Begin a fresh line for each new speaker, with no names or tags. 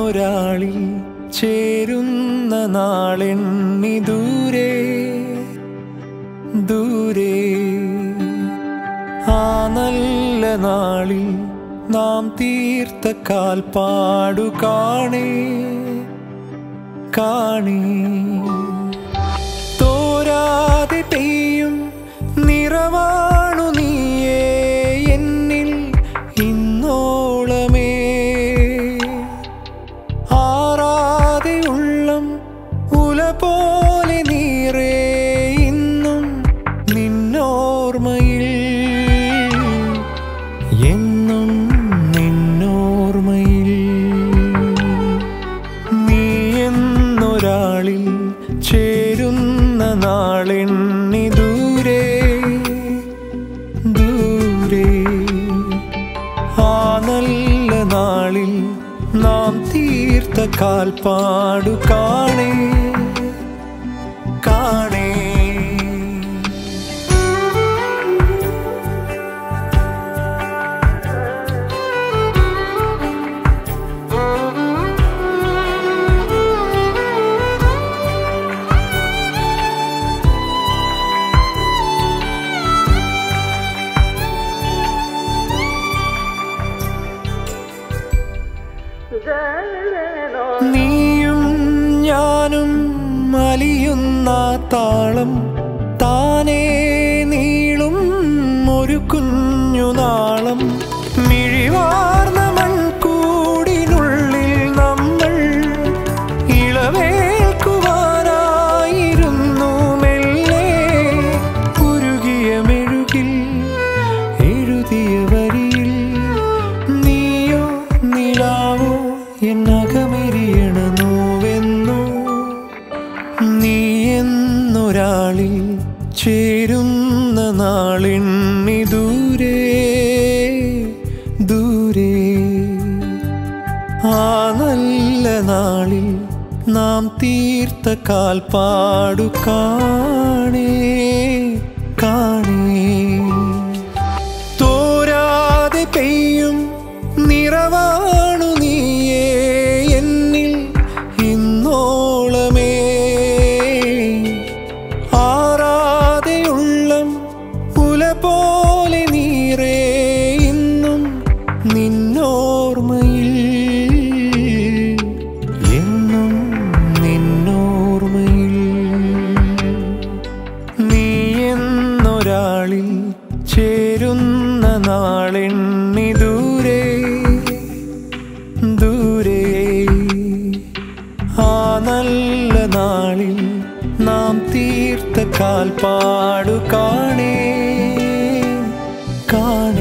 എന്നൊരാളിൽ ചേരുന്ന നാളെണ്ണി ദൂരെ ദൂരെ ആ നല്ല നാളിൽ നാം തീർത്ത കാൽപ്പാടു കാണേ കാണേ തോരാതെ പെയ്യും നിറവാണു നീയേ എന്നിൽ ഇന്നോളമേ ആറാതെ ഉള്ളം ഉല പോലെ നീറേ ഇന്നും നിന്നോർമ്മയിൽ എന്നും നിന്നോർമ്മയിൽ നീ എന്നൊരാളിൽ ചേരുന്ന നാളെണ്ണി ദൂരെ ദൂരെ ആ നല്ല നാളിൽ നാം തീർത്ത കാൽപ്പാടു കാണേ കാണേ നീയും ഞാനും അലിയുന്ന താളം താനേ നീളും ഒരു കുഞ്ഞു നാളം മിഴിവാർന്ന മൺകൂടിനുള്ളിൽ നമ്മൾ ഇളവേൽക്കുവാനായിരുന്നു മെല്ലെ ഉരുകിയ മെഴുകിൽ എഴുതിയ വരിയിൽ നീയോ നിലാവോ എന്നകമെരിയണ നോവെന്നോ നീ എന്നൊരാളിൽ ചേരുന്ന നാളിണ്ണി ദൂരെ ദൂരെ ആ നല്ല നാളിൽ നാം തീർത്ത കാൽപ്പാടു കാണേ കാണേ തോരാതെ പെയ്യും നിറവാണു നീയേ എന്നിൽ ഇന്നോളമേ ആറാതെ ഉള്ളം ഉല പോലെ നീറേ ഇന്നും നിന്നോർമ്മയിൽ എന്നും നിന്നോർമ്മയിൽ നീ എന്നൊരാളിൽ ചേരുന്ന നാളെണ്ണി ദൂരെ ദൂരെ ആ നല്ല നാളിൽ നാം തീർത്ത കാൽപ്പാടു കാണേ കാണേ